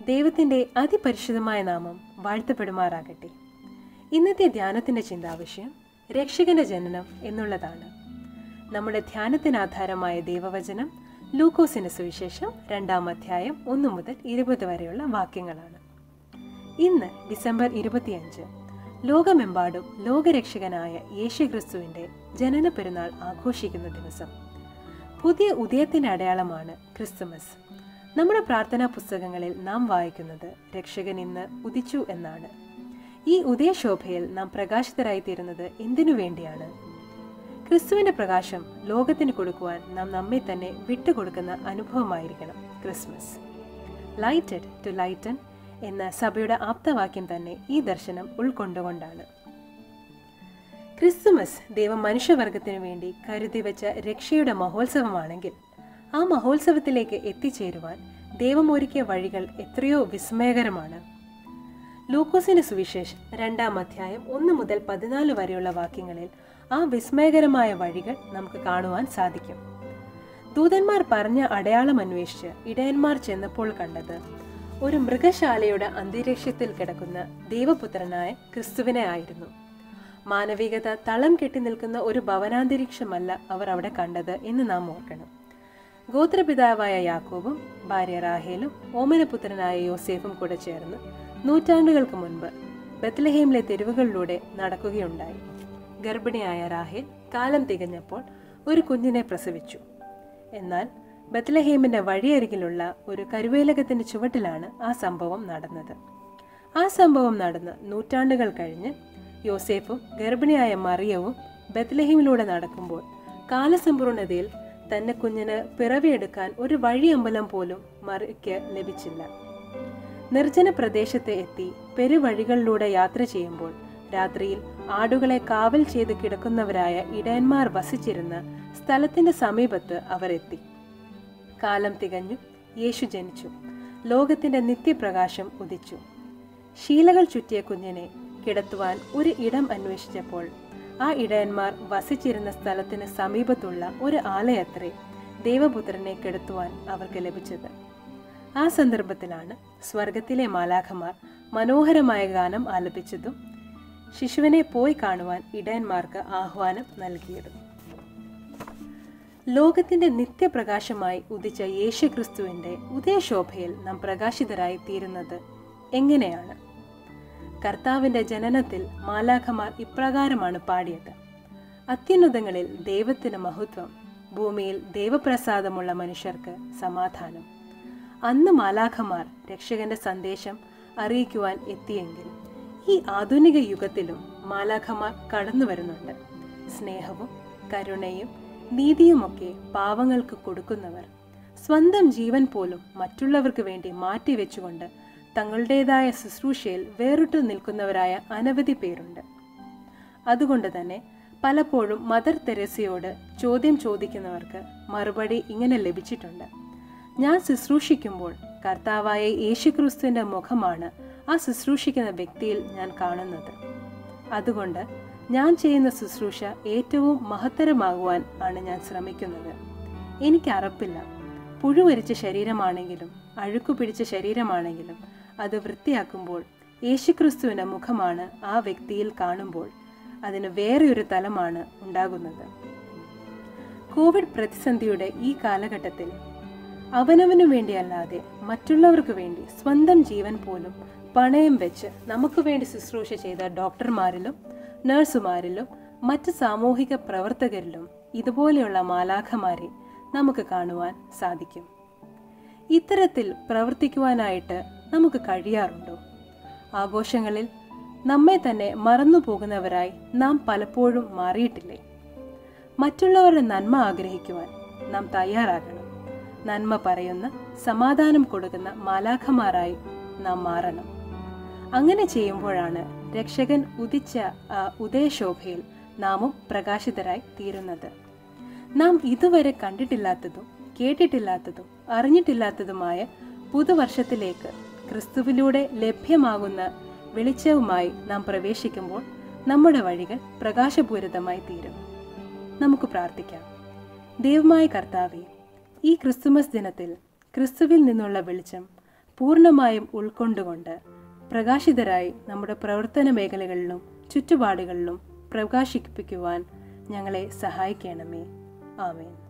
ദൈവത്തിൻ്റെ അതിപരിശുദ്ധമായ നാമം വാഴ്ത്തപ്പെടുമാറാകട്ടെ ഇന്നത്തെ ധ്യാനത്തിൻ്റെ ചിന്താവിഷയം രക്ഷകന്റെ ജനനം എന്നുള്ളതാണ് നമ്മുടെ ധ്യാനത്തിന് ആധാരമായ ദൈവവചനം ലൂക്കോസിന് സുവിശേഷം രണ്ടാം അധ്യായം ഒന്ന് മുതൽ ഇരുപത് വരെയുള്ള വാക്യങ്ങളാണ് ഇന്ന് ഡിസംബർ ഇരുപത്തിയഞ്ച് ലോകമെമ്പാടും ലോകരക്ഷകനായ യേശുക്രിസ്തുവിൻ്റെ ജനന പെരുന്നാൾ ആഘോഷിക്കുന്ന ദിവസം പുതിയ ഉദയത്തിൻ്റെ അടയാളമാണ് ക്രിസ്തുമസ് നമ്മുടെ പ്രാർത്ഥനാ പുസ്തകങ്ങളിൽ നാം വായിക്കുന്നത് രക്ഷകൻ ഇന്ന് ഉദിച്ചു എന്നാണ് ഈ ഉദയശോഭയിൽ നാം പ്രകാശിതരായിത്തീരുന്നത് എന്തിനു വേണ്ടിയാണ് ക്രിസ്തുവിന്റെ പ്രകാശം ലോകത്തിന് കൊടുക്കുവാൻ നാം നമ്മെ തന്നെ വിട്ടുകൊടുക്കുന്ന അനുഭവമായിരിക്കണം ക്രിസ്മസ് ലൈറ്റഡ് ടു ലൈറ്റൻ എന്ന സഭയുടെ ആപ്തവാക്യം തന്നെ ഈ ദർശനം ഉൾക്കൊണ്ടുകൊണ്ടാണ് ക്രിസ്തുമസ് ദൈവം മനുഷ്യവർഗത്തിനു വേണ്ടി കരുതി വെച്ച രക്ഷയുടെ മഹോത്സവമാണെങ്കിൽ ആ മഹോത്സവത്തിലേക്ക് എത്തിച്ചേരുവാൻ ദൈവം ഒരുക്കിയ വഴികൾ എത്രയോ വിസ്മയകരമാണ് ലൂക്കോസിന്റെ സുവിശേഷം രണ്ടാം അധ്യായം ഒന്ന് മുതൽ പതിനാല് വരെയുള്ള വാക്യങ്ങളിൽ ആ വിസ്മയകരമായ വഴികൾ നമുക്ക് കാണുവാൻ സാധിക്കും ദൂതന്മാർ പറഞ്ഞ അടയാളം അന്വേഷിച്ച് ഇടയന്മാർ ചെന്നപ്പോൾ കണ്ടത് ഒരു മൃഗശാലയുടെ അന്തരീക്ഷത്തിൽ കിടക്കുന്ന ദൈവപുത്രനായ ക്രിസ്തുവിനെ ആയിരുന്നു മാനവികത തളം കെട്ടി നിൽക്കുന്ന ഒരു ഭവനാന്തരീക്ഷമല്ല അവർ അവിടെ കണ്ടത് എന്ന് നാം ഓർക്കണം ഗോത്രപിതാവായ യാക്കോബും ഭാര്യ റാഹേലും ഓമനപുത്രനായ യോസേഫും കൂടെ ചേർന്ന് നൂറ്റാണ്ടുകൾക്ക് മുൻപ് ബത്ലഹേമിലെ തെരുവുകളിലൂടെ നടക്കുകയുണ്ടായി ഗർഭിണിയായ റാഹേൽ കാലം തികഞ്ഞപ്പോൾ ഒരു കുഞ്ഞിനെ പ്രസവിച്ചു എന്നാൽ ബത്ലഹേമിന്റെ വഴിയരികിലുള്ള ഒരു കരുവേലകത്തിന്റെ ചുവട്ടിലാണ് ആ സംഭവം നടന്നത് ആ സംഭവം നടന്ന് നൂറ്റാണ്ടുകൾ കഴിഞ്ഞ് യോസേഫും ഗർഭിണിയായ മറിയവും ബത്ലഹേമിലൂടെ നടക്കുമ്പോൾ കാലസമ്പൂർണതയിൽ തന്റെ കുഞ്ഞിന് പിറവിയെടുക്കാൻ ഒരു വഴിയമ്പലം പോലും മറിയ്ക്ക് ലഭിച്ചില്ല നിർജ്ജന പ്രദേശത്ത് എത്തി പെരുവഴികളിലൂടെ യാത്ര ചെയ്യുമ്പോൾ രാത്രിയിൽ ആടുകളെ കാവൽ ചെയ്ത് കിടക്കുന്നവരായ ഇടയന്മാർ വസിച്ചിരുന്ന സ്ഥലത്തിന്റെ സമീപത്ത് അവർ എത്തി കാലം തികഞ്ഞു യേശു ജനിച്ചു ലോകത്തിന്റെ നിത്യപ്രകാശം ഉദിച്ചു ശീലകൾ ചുറ്റിയ കുഞ്ഞിനെ കിടത്തുവാൻ ഒരു ഇടം അന്വേഷിച്ചപ്പോൾ ആ ഇടയന്മാർ വസിച്ചിരുന്ന സ്ഥലത്തിന് സമീപത്തുള്ള ഒരു ആലയത്രേ ദേവപുത്രനെ കിടത്തുവാൻ അവർക്ക് ലഭിച്ചത് ആ സന്ദർഭത്തിലാണ് സ്വർഗത്തിലെ മാലാഖമാർ മനോഹരമായ ഗാനം ആലപിച്ചതും ശിശുവിനെ പോയി കാണുവാൻ ഇടയന്മാർക്ക് ആഹ്വാനം നൽകിയതും ലോകത്തിന്റെ നിത്യപ്രകാശമായി ഉദിച്ച യേശുക്രിസ്തുവിന്റെ ഉദയശോഭയിൽ നാം പ്രകാശിതരായി തീരുന്നത് എങ്ങനെയാണ് കർത്താവിന്റെ ജനനത്തിൽ മാലാഖമാർ ഇപ്രകാരമാണ് പാടിയത് അത്യുന്നതങ്ങളിൽ ദൈവത്തിന് മഹത്വം ഭൂമിയിൽ ദൈവപ്രസാദമുള്ള മനുഷ്യർക്ക് സമാധാനം അന്ന് മാലാഖമാർ രക്ഷകന്റെ സന്ദേശം അറിയിക്കുവാൻ എത്തിയെങ്കിൽ ഈ ആധുനിക യുഗത്തിലും മാലാഖമാർ കടന്നു വരുന്നുണ്ട് സ്നേഹവും കരുണയും നീതിയുമൊക്കെ പാവങ്ങൾക്ക് കൊടുക്കുന്നവർ സ്വന്തം ജീവൻ പോലും മറ്റുള്ളവർക്ക് വേണ്ടി മാറ്റിവെച്ചുകൊണ്ട് തങ്ങളുടേതായ ശുശ്രൂഷയിൽ വേറിട്ടു നിൽക്കുന്നവരായ അനവധി പേരുണ്ട് അതുകൊണ്ട് തന്നെ പലപ്പോഴും മദർ തെരേസയോട് ചോദ്യം ചോദിക്കുന്നവർക്ക് മറുപടി ഇങ്ങനെ ലഭിച്ചിട്ടുണ്ട് ഞാൻ ശുശ്രൂഷിക്കുമ്പോൾ കർത്താവായ യേശുക്രിസ്തുവിൻ്റെ മുഖമാണ് ആ ശുശ്രൂഷിക്കുന്ന വ്യക്തിയിൽ ഞാൻ കാണുന്നത് അതുകൊണ്ട് ഞാൻ ചെയ്യുന്ന ശുശ്രൂഷ ഏറ്റവും മഹത്തരമാകുവാൻ ആണ് ഞാൻ ശ്രമിക്കുന്നത് എനിക്ക് അറപ്പില്ല പുഴുവരിച്ച ശരീരമാണെങ്കിലും അഴുക്കു പിടിച്ച ശരീരമാണെങ്കിലും അത് വൃത്തിയാക്കുമ്പോൾ യേശുക്രിസ്തുവിൻ്റെ മുഖമാണ് ആ വ്യക്തിയിൽ കാണുമ്പോൾ അതിന് വേറെ ഒരു തലമാണ് ഉണ്ടാകുന്നത് കോവിഡ് പ്രതിസന്ധിയുടെ ഈ കാലഘട്ടത്തിൽ അവനവനു വേണ്ടിയല്ലാതെ മറ്റുള്ളവർക്ക് വേണ്ടി സ്വന്തം ജീവൻ പോലും പണയം വെച്ച് നമുക്ക് വേണ്ടി ശുശ്രൂഷ ചെയ്ത ഡോക്ടർമാരിലും നഴ്സുമാരിലും മറ്റ് സാമൂഹിക പ്രവർത്തകരിലും ഇതുപോലെയുള്ള മാലാഖമാരെ നമുക്ക് കാണുവാൻ സാധിക്കും ഇത്തരത്തിൽ പ്രവർത്തിക്കുവാനായിട്ട് നമുക്ക് കഴിയാറുണ്ടോ ആഘോഷങ്ങളിൽ നമ്മെ തന്നെ മറന്നു പോകുന്നവരായി നാം പലപ്പോഴും മാറിയിട്ടില്ലേ മറ്റുള്ളവരുടെ നന്മ ആഗ്രഹിക്കുവാൻ നാം തയ്യാറാകണം നന്മ പറയുന്ന സമാധാനം കൊടുക്കുന്ന മാലാഖമാരായി നാം മാറണം അങ്ങനെ ചെയ്യുമ്പോഴാണ് രക്ഷകൻ ഉദിച്ച ആ ഉദയശോഭയിൽ നാമും പ്രകാശിതരായി തീരുന്നത് നാം ഇതുവരെ കണ്ടിട്ടില്ലാത്തതും കേട്ടിട്ടില്ലാത്തതും അറിഞ്ഞിട്ടില്ലാത്തതുമായ പുതുവർഷത്തിലേക്ക് ക്രിസ്തുവിലൂടെ ലഭ്യമാകുന്ന വെളിച്ചവുമായി നാം പ്രവേശിക്കുമ്പോൾ നമ്മുടെ വഴികൾ പ്രകാശപൂരിതമായി തീരും നമുക്ക് പ്രാർത്ഥിക്കാം ദൈവമായ കർത്താവെ ഈ ക്രിസ്തുമസ് ദിനത്തിൽ ക്രിസ്തുവിൽ നിന്നുള്ള വെളിച്ചം പൂർണ്ണമായും ഉൾക്കൊണ്ടുകൊണ്ട് പ്രകാശിതരായി നമ്മുടെ പ്രവർത്തന മേഖലകളിലും ചുറ്റുപാടുകളിലും പ്രകാശിപ്പിക്കുവാൻ ഞങ്ങളെ സഹായിക്കണമേ ആമേൻ